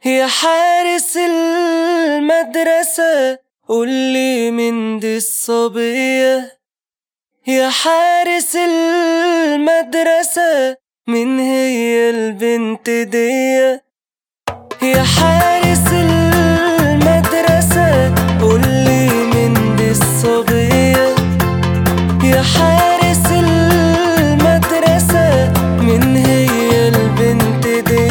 يا حارس المدرسة قولي من دي الصبية يا حارس المدرسة من هي البنت دي يا حارس المدرسة قولي من دي الصبية يا حارس المدرسة من هي البنت دي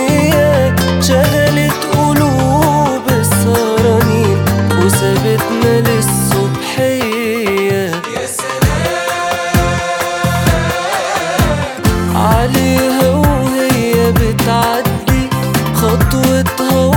شغلت قلوب السهرانين وسابتنا للصبحية يا سلام عليها وهي بتعدي خطوتها